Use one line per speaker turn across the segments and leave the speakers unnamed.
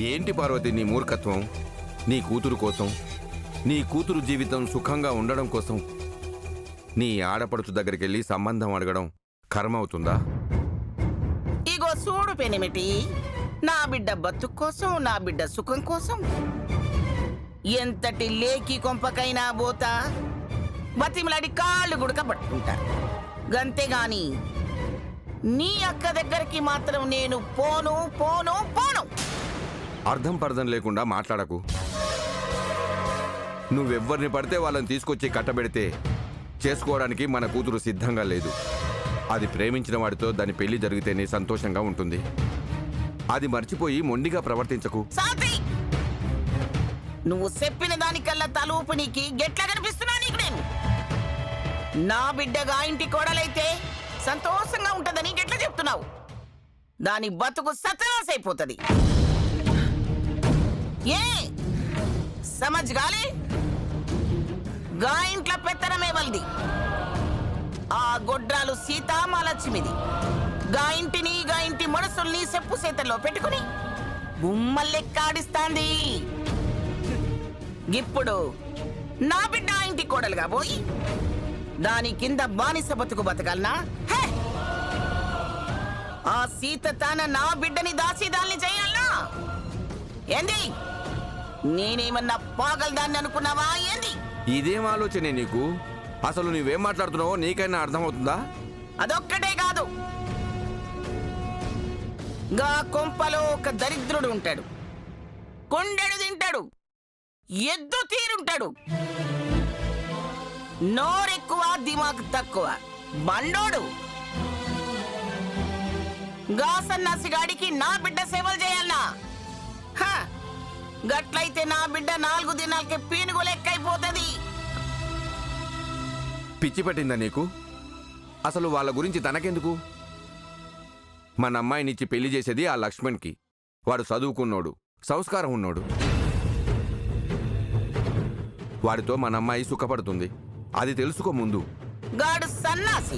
ఏంటి పార్వతి నీ మూర్ఖత్వం నీ కూతురు కోసం నీ కూతురు జీవితం సుఖంగా ఉండడం కోసం నీ ఆడపడుచు దగ్గరికి వెళ్ళి సంబంధం అడగడం కర్మ అవుతుందా
ఇగో చూడు పెనిమిటి నా బిడ్డ బతుకు కోసం నా బిడ్డ సుఖం కోసం ఎంతటి లేకి కొంపకైనా పోతా బతిమలాడి కాళ్ళు గుడక పట్టుకుంటా గంతేగాని నీ అక్క దగ్గరికి మాత్రం నేను పోను పోను పోను
అర్థం పర్థం లేకుండా మాట్లాడకు నువ్వెవ్వరిని పడితే వాళ్ళని తీసుకొచ్చి కట్టబెడితే చేసుకోవడానికి మన కూతురు సిద్ధంగా లేదు అది ప్రేమించిన వాడితో దాని పెళ్లి జరిగితేనే సంతోషంగా ఉంటుంది అది మర్చిపోయి మొండిగా ప్రవర్తించకు
సాతి నువ్వు చెప్పిన దానికల్లా తలూపు నీకి గెట్లా కనిపిస్తున్నా నీకు నేను నా బిడ్డగా ఇంటి కోడలైతే సంతోషంగా ఉంటదని గెట్లా చెప్తున్నావు దాని బతుకు సత్యనాశ అయిపోతుంది ఏ సమజ్ గాలి గా ఇంట్లో పెత్తనమే వల్ది ఆ గొడ్రాలు సీతామాలక్ష్మిది గా ఇంటిని గా ఇంటి మనసుల్ని చెప్పు చేతల్లో పెట్టుకుని గుమ్మల్లెక్కాడిస్తాంది ఇప్పుడు నా బిడ్డ ఆ ఇంటి కోడలుగా పోయి దాని కింద బానిస బతుకు బతకాలనా హే! ఆ సీత తాన నా బిడ్డని దాసిదాల్ని చేయాలనా ఏంది నేనేమన్నా పాగలదాన్ని అనుకున్నావా ఏంది
ఇదేం ఆలోచనే నీకు అసలు నువ్వేం మాట్లాడుతున్నావో నీకైనా అర్థమవుతుందా
అదొక్కటే కాదు గా కొంపలో ఒక దరిద్రుడు ఉంటాడు కొండెడు తింటాడు ఎద్దు తీరుంటాడు నోరెక్కువ దిమాగ్ తక్కువ బండోడు గా సన్నాసిగాడికి నా బిడ్డ సేవలు చేయాలనా హ, గట్లయితే నా బిడ్డ నాలుగు దినాలకి పీనుగు లెక్కైపోతుంది
పిచ్చి పట్టిందా నీకు అసలు వాళ్ళ గురించి తనకెందుకు మన అమ్మాయినిచ్చి పెళ్లి చేసేది ఆ లక్ష్మణ్కి వాడు చదువుకున్నోడు సంస్కారం ఉన్నోడు వాడితో మన అమ్మాయి సుఖపడుతుంది అది తెలుసుకో ముందు
గాడు సన్నాసి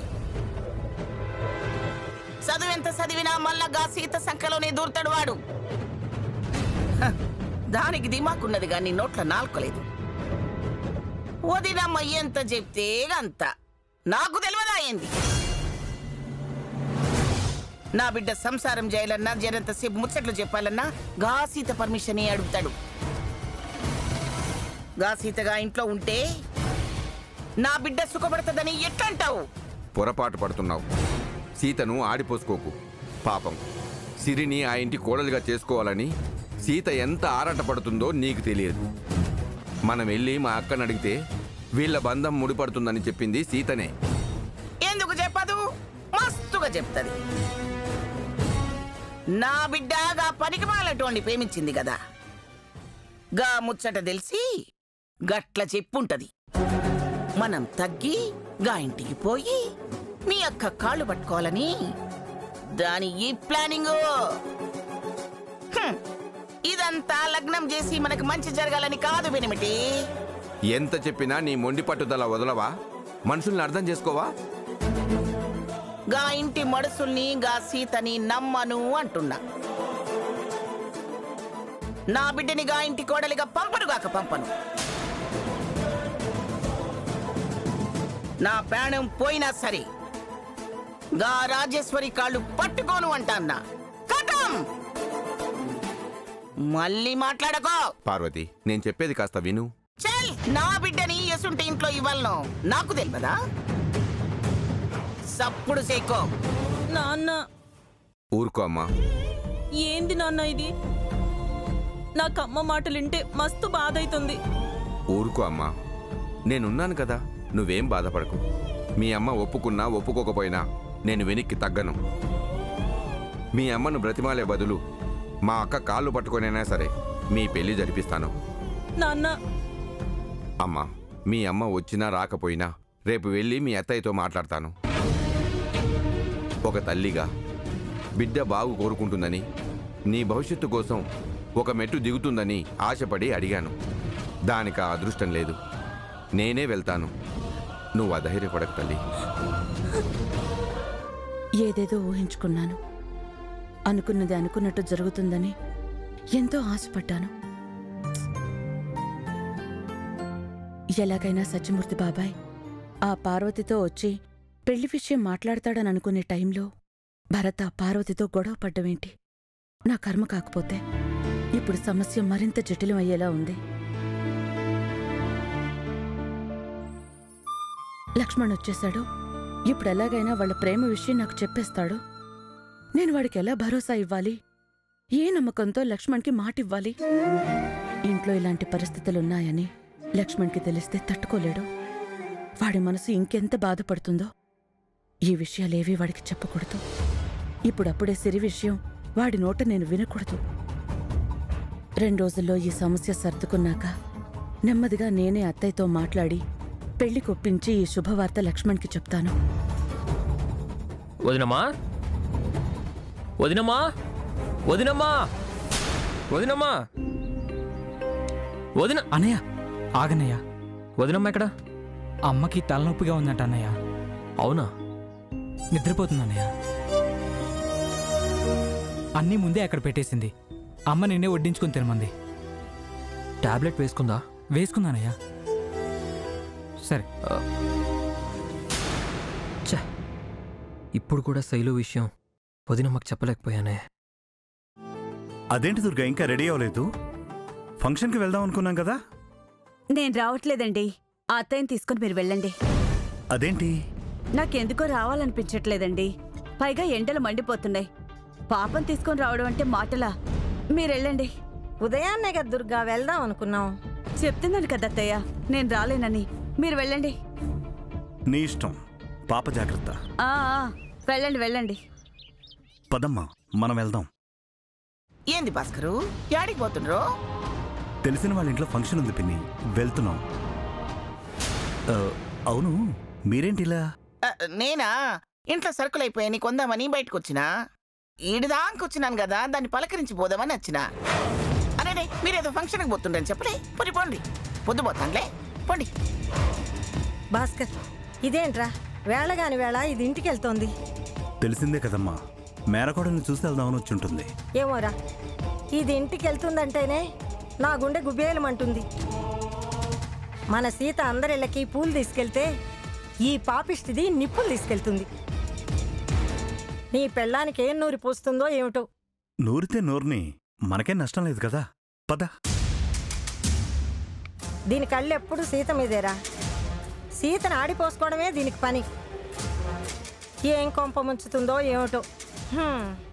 చదువెంత చదివినా మళ్ళా గా సీత సంఖ్యలోనే దూరుతాడు వాడు హ, దానికి దిమాకున్నది కానీ నోట్ల నాలుకలేదు వదినమ్మ ఎంత చెప్తే అంత నాకు తెలియదా ఏంది నా బిడ్డ సంసారం చేయాలన్నా జరంతసేపు ముచ్చట్లు చెప్పాలన్నా గా సీత పర్మిషన్ అడుగుతాడు గా సీతగా ఇంట్లో ఉంటే నా బిడ్డ సుఖపడుతుందని ఎట్లంటావు
పొరపాటు పడుతున్నావు సీతను ఆడిపోసుకోకు పాపం సిరిని ఆ ఇంటి కోడలుగా చేసుకోవాలని సీత ఎంత ఆరాటపడుతుందో నీకు తెలియదు మనం వెళ్ళి మా అక్కని అడిగితే వీళ్ళ బంధం ముడిపడుతుందని చెప్పింది సీతనే
ఎందుకు చెప్పదు మస్తుగా చెప్తది నా బిడ్డ గా పనికి మాలటోండి ప్రేమించింది కదా గా ముచ్చట తెలిసి గట్ల చెప్పుంటది మనం తగ్గి గా ఇంటికి పోయి మీ అక్క కాళ్ళు పట్టుకోవాలని దాని ఈ ప్లానింగ్ హ్మ్. ఇదంతా లగ్నం చేసి మనకు మంచి జరగాలని కాదు వినిమిటి
ఎంత చెప్పినా నీ మొండి పట్టుదల వదలవా మనుషుల్ని అర్థం చేసుకోవా
గా ఇంటి మడుసుల్ని గా సీతని నమ్మను అంటున్నా నా బిడ్డని గా ఇంటి కోడలిగా పంపను గాక పంపను నా ప్రాణం పోయినా సరే గా రాజేశ్వరి కాళ్ళు పట్టుకోను అంటాన్నా కథం మళ్ళీ మాట్లాడకో
పార్వతి నేను చెప్పేది కాస్త విను
చల్ నా బిడ్డని ఎసుంటి ఇంట్లో ఇవ్వలను నాకు తెలియదా సప్పుడు సేకో
నాన్న
ఊరుకో అమ్మా
ఏంది నాన్న ఇది నాకు అమ్మ మాటలింటే మస్తు బాధ అవుతుంది
ఊరుకో అమ్మా నేనున్నాను కదా నువ్వేం బాధపడకు మీ అమ్మ ఒప్పుకున్నా ఒప్పుకోకపోయినా నేను వెనక్కి తగ్గను మీ అమ్మను బ్రతిమాలే బదులు మా అక్క కాళ్ళు పట్టుకొనైనా సరే మీ పెళ్లి జరిపిస్తాను
నాన్న
అమ్మా మీ అమ్మ వచ్చినా రాకపోయినా రేపు వెళ్ళి మీ అత్తయ్యతో మాట్లాడతాను ఒక తల్లిగా బిడ్డ బాగు కోరుకుంటుందని నీ భవిష్యత్తు కోసం ఒక మెట్టు దిగుతుందని ఆశపడి అడిగాను దానికి ఆ అదృష్టం లేదు నేనే వెళ్తాను నువ్వు అధైర్యపడకు తల్లి
ఏదేదో ఊహించుకున్నాను అనుకున్నది అనుకున్నట్టు జరుగుతుందని ఎంతో ఆశపడ్డాను ఎలాగైనా సత్యమూర్తి బాబాయ్ ఆ పార్వతితో వచ్చి పెళ్లి విషయం మాట్లాడతాడని అనుకునే టైంలో భరత పార్వతితో గొడవ పడ్డమేంటి నా కర్మ కాకపోతే ఇప్పుడు సమస్య మరింత జటిలం అయ్యేలా ఉంది లక్ష్మణ్ వచ్చేశాడు ఇప్పుడు ఎలాగైనా వాళ్ళ ప్రేమ విషయం నాకు చెప్పేస్తాడు నేను వాడికి ఎలా భరోసా ఇవ్వాలి ఏ నమ్మకంతో లక్ష్మణ్కి మాట ఇవ్వాలి ఇంట్లో ఇలాంటి పరిస్థితులున్నాయని లక్ష్మణ్కి తెలిస్తే తట్టుకోలేడు వాడి మనసు ఇంకెంత బాధపడుతుందో ఈ విషయాలేవీ వాడికి చెప్పకూడదు ఇప్పుడప్పుడే సిరి విషయం వాడి నోట నేను వినకూడదు రెండు రోజుల్లో ఈ సమస్య సర్దుకున్నాక నెమ్మదిగా నేనే అత్తయ్యతో మాట్లాడి పెళ్లి కొప్పించి ఈ శుభవార్త లక్ష్మణ్కి చెప్తాను
వదినమ్మా వదినమ్మా వదినమ్మా వదినమ్మా వదిన
అన్నయ్య ఆగనయ్య
వదినమ్మ ఎక్కడ
అమ్మకి తలనొప్పిగా ఉందంట అన్నయ్య
అవునా
నిద్రపోతుంది అన్నయ్య అన్నీ ముందే అక్కడ పెట్టేసింది అమ్మ నిన్నే వడ్డించుకొని తినమంది
టాబ్లెట్ వేసుకుందా
వేసుకుందానయ్య సరే
ఛ ఇప్పుడు కూడా శైలు విషయం వదినమ్మకి చెప్పలేకపోయానే
అదేంటి దుర్గా ఇంకా రెడీ అవ్వలేదు ఫంక్షన్కి వెళ్దాం అనుకున్నాం కదా
నేను రావట్లేదండి ఆ అత్తయ్యని తీసుకుని మీరు వెళ్ళండి
అదేంటి
నాకెందుకో రావాలనిపించట్లేదండి పైగా ఎండలు మండిపోతున్నాయి పాపం తీసుకొని రావడం అంటే మాటలా మీరెళ్ళండి
ఉదయాన్నే కదా దుర్గా వెళ్దాం అనుకున్నాం
చెప్తున్నాను కదా అత్తయ్య నేను రాలేనని మీరు వెళ్ళండి
నీ ఇష్టం పాప జాగ్రత్త
ఆ ఆ, వెళ్ళండి వెళ్ళండి
పదమ్మా మనం వెళ్దాం
ఏంది భాస్కరు యాడికి పోతుండ్రో
తెలిసిన వాళ్ళ ఇంట్లో ఫంక్షన్ ఉంది పిన్ని వెళ్తున్నాం ఆ, అవును మీరేంటి ఇలా
ఆ, నేనా ఇంట్లో సరుకులు అయిపోయాయి కొందామని బయటకు వచ్చినా ఈడిదాకొచ్చినాను కదా దాన్ని పలకరించి పోదామని వచ్చిన అరే మీరేదో ఫంక్షన్కి పోతుండ్రని చెప్పలే పొడి పోండి పొద్దు పోతానులే పోండి
భాస్కర్ ఇదేంట్రా వేళగాని వేళ ఇది ఇంటికి వెళ్తోంది
తెలిసిందే కదమ్మా మేనకోడల్ని చూసి వెళ్దామని వచ్చి ఉంటుంది
ఏమోరా ఇది ఇంటికి వెళ్తుందంటేనే నా గుండె గుబేలమంటుంది మన సీత అందరిళ్ళకి పూలు తీసుకెళ్తే ఈ పాపిష్టిది నిప్పులు తీసుకెళ్తుంది నీ పెళ్ళానికి ఏం నూరి పోస్తుందో ఏమిటో
నూరితే నూరిని మనకేం నష్టం లేదు కదా పద
దీని కళ్ళు ఎప్పుడు సీత మీదేరా సీతను ఆడిపోసుకోవడమే దీనికి పని ఏం కొంప ముంచుతుందో ఏమిటో హ్మ్.